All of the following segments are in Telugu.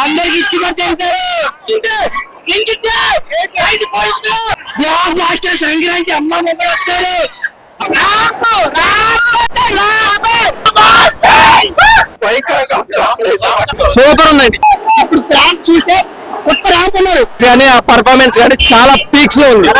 అందరికి ఇచ్చి పడిచేస్తారు బ్లాక్ మాస్టర్ సంక్రాంతి అమ్మ మొదలు వస్తారు రాము, రాము, సూపర్ ఉందండి ఇప్పుడు ఫ్యాన్ చూస్తే కొత్త రాకున్నారు కానీ ఆ పర్ఫార్మెన్స్ కానీ చాలా పీక్స్ లో ఉంది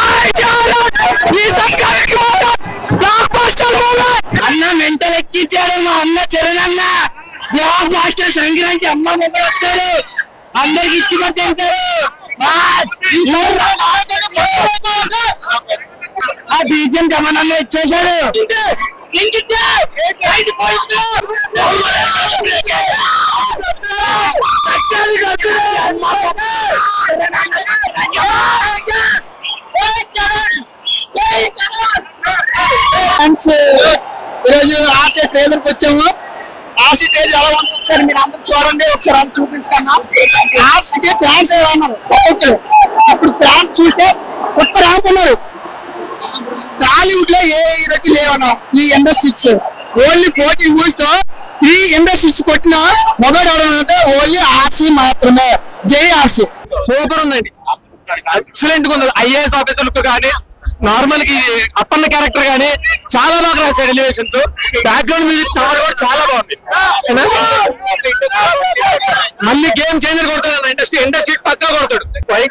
అన్న మెంటల్ ఎక్కించాడు మా అన్న చరణ్ అన్న బ్లాక్ మాస్టర్ సంక్రాంతి అమ్మ మొదలు వస్తారు అందరికి ఇచ్చి పడిచేస్తారు ఆ బీజం గమనంలో ఇచ్చేశాడు ఫ్యాన్స్ ఈరోజు ఆశ ట్రేజర్కి వచ్చాము ఆశ ట్రేజర్ ఎలా ఉంది ఒకసారి మీరు అందరూ చూడండి ఒకసారి అది చూపించుకున్నా ఆశకి ఫ్యాన్స్ ఎలా ఉన్నారు ఒక్కొక్కరు ఇప్పుడు ఫ్యాన్స్ చూస్తే కొత్త రాకున్నారు టాలీవుడ్ లో ఏ హీరోకి లేవన్నా ఈ ఇండస్ట్రీస్ ఓన్లీ ఫోర్టీన్ మూవీస్ తో త్రీ ఇండస్ట్రీస్ కొట్టిన మొదటి అంటే ఓన్లీ ఆర్సీ మాత్రమే జై ఆర్సీ సూపర్ ఉందండి ఎక్సలెంట్ గా ఉంది ఐఏఎస్ ఆఫీసర్ కానీ నార్మల్ కి అప్పన్న క్యారెక్టర్ కానీ చాలా బాగా రాశాడు ఎలివేషన్స్ బ్యాక్గ్రౌండ్ మ్యూజిక్ తమరు కూడా చాలా బాగుంది ఏనా? మళ్ళీ గేమ్ చేంజర్ కొడతాడు ఇండస్ట్రీ ఇండస్ట్రీ పక్కా కొడతాడు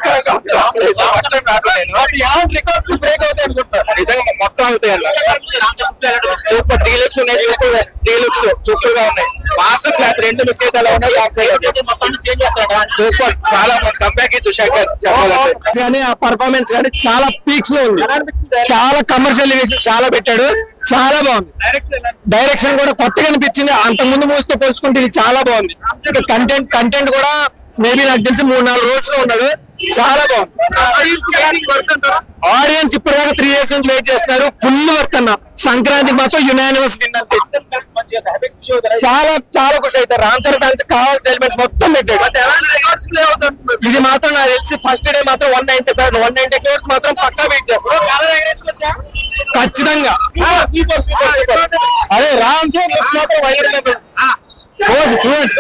రికార్డ్స్ బ్రేక్ అవుతాయి అనుకుంటా నిజంగా మొత్తం అవుతాయి అన్న సూపర్ త్రీ లుక్స్ ఉన్నాయి సూపర్ త్రీ లుక్స్ సూపర్ గా ఉన్నాయి మాస్టర్ క్లాస్ రెండు మిక్స్ చేసి అలా ఉన్నాయి సూపర్ చాలా కంబ్యాక్ ఇచ్చు శంకర్ చెప్పాలంటే కానీ ఆ పర్ఫార్మెన్స్ కానీ చాలా పీక్స్ లో ఉంది చాలా కమర్షియల్ చాలా పెట్టాడు చాలా బాగుంది డైరెక్షన్ కూడా కొత్తగా అనిపించింది అంత ముందు మూసితో పోల్చుకుంటే ఇది చాలా బాగుంది ఇంకా కంటెంట్ కంటెంట్ కూడా మేబీ నాకు తెలిసి మూడు నాలుగు రోజులు ఉన్నాడు చాలా బాగుంది ఆడియన్స్ ఇప్పటిదాకా త్రీ ఇయర్స్ నుంచి వెయిట్ చేస్తున్నారు ఫుల్ వర్క్ అన్న సంక్రాంతికి మాత్రం యునానిమస్ విన్ అంతే చాలా చాలా ఖుషి అవుతారు రామ్ చరణ్ ఫ్యాన్స్ కావాల్సిన ఎలిమెంట్స్ మొత్తం పెట్టాడు ఇది మాత్రం నాకు తెలిసి ఫస్ట్ డే మాత్రం one ninety five one ninety crores మాత్రం పక్కా వెయిట్ చేస్తారు ఖచ్చితంగా సూపర్ సూపర్ సూపర్ అదే రామ్ చరణ్ లుక్స్ మాత్రం వైరల్ రోజు చూడండి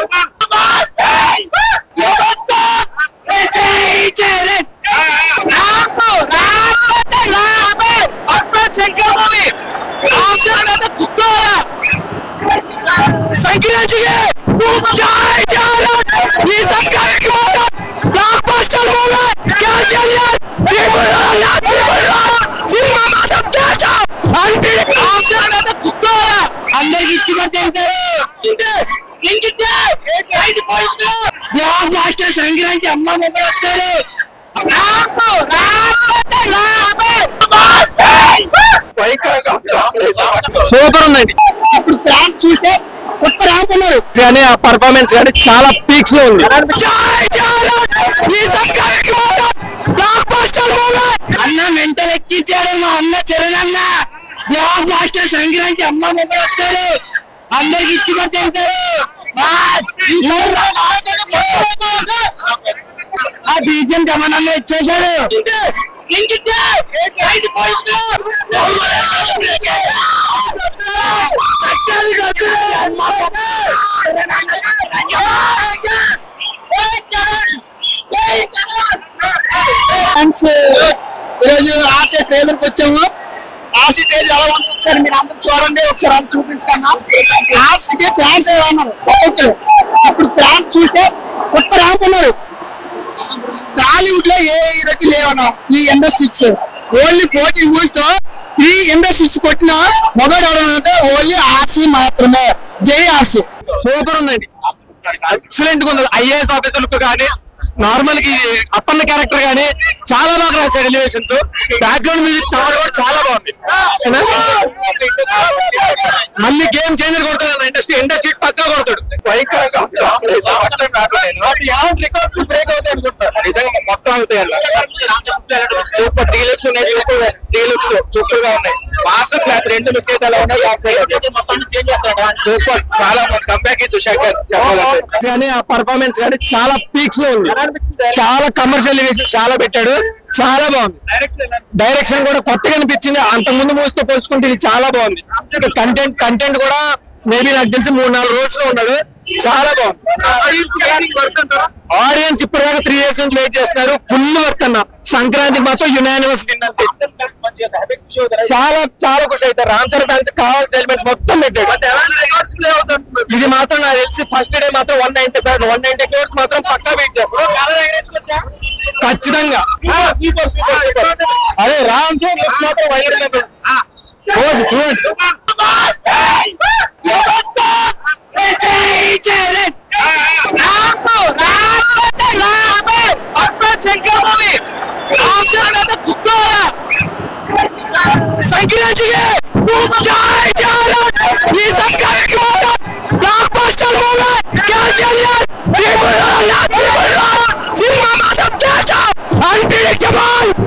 సంక్రాంతికి జై జగన్ ఈ సంక్రాంతికి బ్లాక్ బస్టర్ మూవీ క్యా చలియా త్రిపుర త్రిపుర సినిమా మాత్రం కేట అంటే ఆచరణ గుర్తోరా అందరికి ఇచ్చి పడిచేస్తారు బ్లాక్ మాస్టర్ సంక్రాంతి అమ్మ మొదలు వస్తారు సూపర్ ఉందండి ఇప్పుడు ఫ్యాన్ చూస్తే కొత్త రాకున్నారు కానీ ఆ పర్ఫార్మెన్స్ కానీ చాలా పీక్స్ లో ఉంది అన్న మెంటల్ ఎక్కించాడు మా అన్న చరణ్ అన్న బ్లాక్ మాస్టర్ సంక్రాంతి అమ్మ మొదలు వస్తారు అందరికి ఇచ్చి పడిచేస్తారు ఆ బీజం గమనంలో ఇచ్చేశాడు ఫ్యాన్స్ ఈరోజు ఆశ ట్రేజర్కి వచ్చాము ఆశ ట్రేజర్ ఎలా ఉంది ఒకసారి మీరు అందరూ చూడండి ఒకసారి అది చూపించుకున్నా ఆశకి ఫ్యాన్స్ ఎలా ఉన్నారు ఒక్కొక్కరు ఇప్పుడు ఫ్యాన్స్ చూస్తే కొత్త రాకున్నారు టాలీవుడ్ లో ఏ హీరోకి లేవన్నా ఈ ఇండస్ట్రీస్ ఓన్లీ ఫోర్టీన్ మూవీస్ తో త్రీ ఇండస్ట్రీస్ కొట్టిన మొదటి అంటే ఓన్లీ ఆర్సీ మాత్రమే జై ఆర్సీ సూపర్ ఉందండి ఎక్సలెంట్ గా ఉంది ఐఏఎస్ ఆఫీసర్ కానీ నార్మల్ కి అప్పన్న క్యారెక్టర్ కానీ చాలా బాగా రాశాడు ఎలివేషన్స్ బ్యాక్గ్రౌండ్ మ్యూజిక్ తమరు కూడా చాలా బాగుంది ఏనా? మళ్ళీ గేమ్ చేంజర్ కొడతాడు ఇండస్ట్రీ ఇండస్ట్రీ పక్కా కొడతాడు రికార్డ్స్ బ్రేక్ అవుతాయి అనుకుంటా నిజంగా మొత్తం అవుతాయి అన్న సూపర్ త్రీ లుక్స్ ఉన్నాయి సూపర్ త్రీ లుక్స్ సూపర్ గా ఉన్నాయి మాస్టర్ క్లాస్ రెండు మిక్స్ చేసి అలా ఉన్నాయి సూపర్ చాలా కంబ్యాక్ ఇచ్చు శంకర్ చెప్పాలంటే కానీ ఆ పర్ఫార్మెన్స్ కానీ చాలా పీక్స్ లో ఉంది చాలా కమర్షియల్ చాలా పెట్టాడు చాలా బాగుంది డైరెక్షన్ కూడా కొత్తగా అనిపించింది అంత ముందు మూసితో పోల్చుకుంటే ఇది చాలా బాగుంది ఇంకా కంటెంట్ కంటెంట్ కూడా మేబీ నాకు తెలిసి మూడు నాలుగు రోజులు ఉన్నాడు చాలా బాగుంది ఆడియన్స్ ఇప్పటిదాకా త్రీ ఇయర్స్ నుంచి వెయిట్ చేస్తున్నారు ఫుల్ వర్క్ అన్న సంక్రాంతికి మాత్రం యునానిమస్ విన్ అంతే చాలా చాలా ఖుషి అవుతారు రామ్ చరణ్ ఫ్యాన్స్ కావాల్సిన ఎలిమెంట్స్ మొత్తం పెట్టాడు ఇది మాత్రం నాకు తెలిసి ఫస్ట్ డే మాత్రం one ninety five one ninety crores మాత్రం పక్కా వెయిట్ చేస్తారు ఖచ్చితంగా అదే రామ్ చరణ్ లుక్స్ మాత్రం వైలెంట్ చూడండి సంక్రాంతికి జై జై ఈ సంక్రాంతి